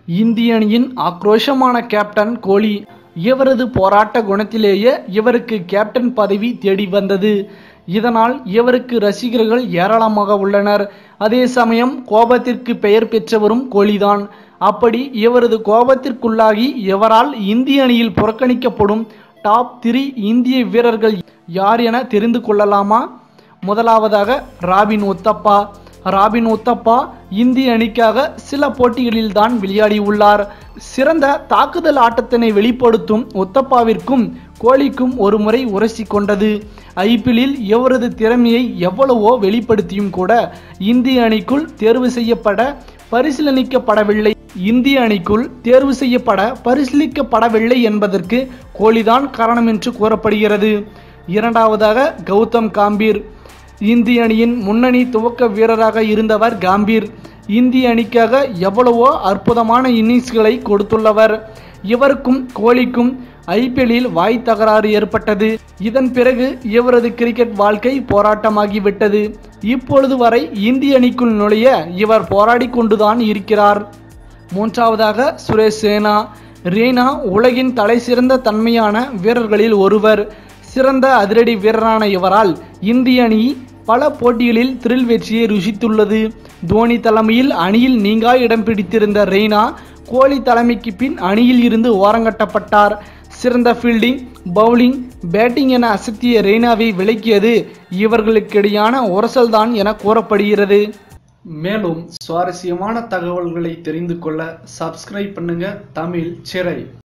இந்திய அணியின் ஆக்ரோஷமான கேப்டன் கோலி இவரது போராட்ட குணத்திலேயே இவருக்கு கேப்டன் பதவி தேடி வந்தது இதனால் இவருக்கு ரசிகர்கள் ஏராளமாக உள்ளனர் அதே சமயம் கோபத்திற்கு பெயர் பெற்றவரும் கோலிதான் அப்படி இவரது கோபத்திற்குள்ளாகி இவரால் இந்திய அணியில் புறக்கணிக்கப்படும் டாப் த்ரீ இந்திய வீரர்கள் யார் என தெரிந்து கொள்ளலாமா முதலாவதாக ராபின் உத்தப்பா ராபின் உத்தப்பா இந்திய அணிக்காக சில போட்டிகளில் தான் விளையாடியுள்ளார் சிறந்த தாக்குதல் ஆட்டத்தினை வெளிப்படுத்தும் உத்தப்பாவிற்கும் கோலிக்கும் ஒரு முறை உரசி கொண்டது ஐபிஎல்லில் இவரது திறமையை எவ்வளவோ வெளிப்படுத்தியும் கூட இந்திய அணிக்குள் தேர்வு செய்யப்பட பரிசீலனிக்கப்படவில்லை இந்திய அணிக்குள் தேர்வு செய்யப்பட பரிசீலிக்கப்படவில்லை என்பதற்கு கோலிதான் காரணம் என்று கூறப்படுகிறது இரண்டாவதாக கௌதம் காம்பீர் இந்திய அணியின் முன்னணி துவக்க வீரராக இருந்தவர் காம்பீர் இந்திய அணிக்காக எவ்வளவோ அற்புதமான இன்னிங்ஸ்களை கொடுத்துள்ளவர் இவருக்கும் கோலிக்கும் ஐபிஎல்லில் வாய் தகராறு ஏற்பட்டது இதன் பிறகு இவரது கிரிக்கெட் வாழ்க்கை போராட்டமாகிவிட்டது இப்பொழுது வரை இந்திய அணிக்குள் நுழைய இவர் போராடி கொண்டுதான் இருக்கிறார் மூன்றாவதாக சுரேஷ் சேனா ரீனா உலகின் தலைசிறந்த தன்மையான வீரர்களில் ஒருவர் சிறந்த அதிரடி வீரரான இவரால் இந்திய அணி பல போட்டிகளில் த்ரில் வெற்றியை ருசித்துள்ளது தோனி தலைமையில் அணியில் நீங்கா இடம் பிடித்திருந்த ரெய்னா கோலி தலைமைக்கு பின் அணியில் இருந்து ஓரங்கட்டப்பட்டார் சிறந்த ஃபீல்டிங் பவுலிங் பேட்டிங் என அசத்திய ரெய்னாவை விலக்கியது இவர்களுக்கிடையான உரசல்தான் என கூறப்படுகிறது மேலும் சுவாரஸ்யமான தகவல்களை தெரிந்து கொள்ள சப்ஸ்கிரைப் பண்ணுங்க தமிழ் சிறை